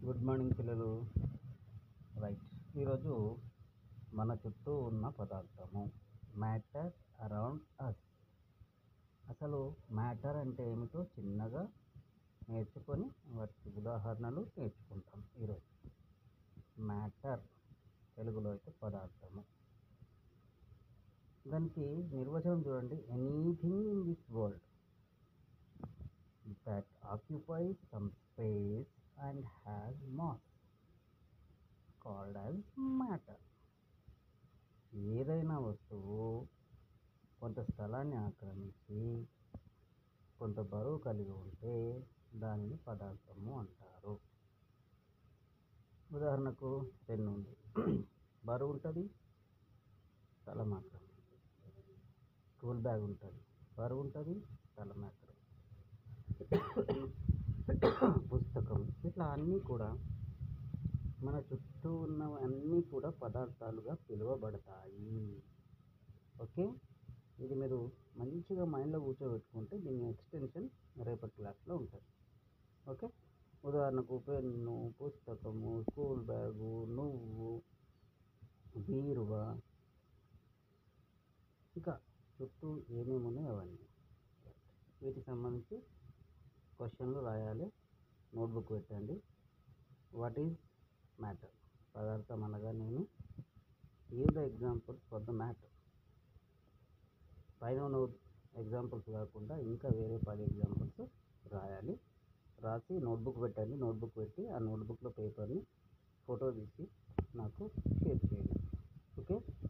good morning పిల్లలు right ఈరోజు మన చుట్టూ ఉన్న పదార్థము మ్యాటర్ అరౌండ్ అస్ అసలు మ్యాటర్ అంటే ఏమిటో చిన్నగా నేర్చుకొని వాటికి ఉదాహరణలు నేర్చుకుంటాం ఈరోజు మ్యాటర్ తెలుగులో అయితే పదార్థము దానికి నిర్వచనం చూడండి anything in this world that occupies some space and has mass called as matter ఏదైనా వస్తువు కొంత స్థలాన్ని ఆక్రమించి కొంత బరువు కలిగి ఉంటే దానిని పదార్థము అంటారు ఉదాహరణకు పెన్ను ఉంది బరువు ఉంటుంది స్థలం ఆక్రమించి స్కూల్ బ్యాగ్ ఉంటుంది బరువు ఉంటుంది స్థలం ఆక్రమించి పుస్తకం ఇట్లా అన్నీ కూడా మన చుట్టూ ఉన్నవన్నీ కూడా పదార్థాలుగా పిలువబడతాయి ఓకే ఇది మీరు మంచిగా మైండ్లో కూర్చోబెట్టుకుంటే దీని ఎక్స్టెన్షన్ రేపటి క్లాస్లో ఉంటుంది ఓకే ఉదాహరణకు పెన్ను పుస్తకము స్కూల్ బ్యాగు నువ్వు బీరువా ఇంకా చుట్టూ ఏమేమి ఉన్నాయో అవన్నీ వీటికి సంబంధించి క్వశ్చన్లు రాయాలి నోట్బుక్ పెట్టండి వాట్ ఈజ్ మ్యాటర్ పదార్థం అనగా నేను give the examples for the matter పైన ఉన్న ఎగ్జాంపుల్స్ కాకుండా ఇంకా వేరే పది ఎగ్జాంపుల్స్ రాయాలి రాసి నోట్బుక్ పెట్టండి నోట్బుక్ పెట్టి ఆ నోట్బుక్లో పేపర్ని ఫోటో తీసి నాకు షేర్ చేయండి ఓకే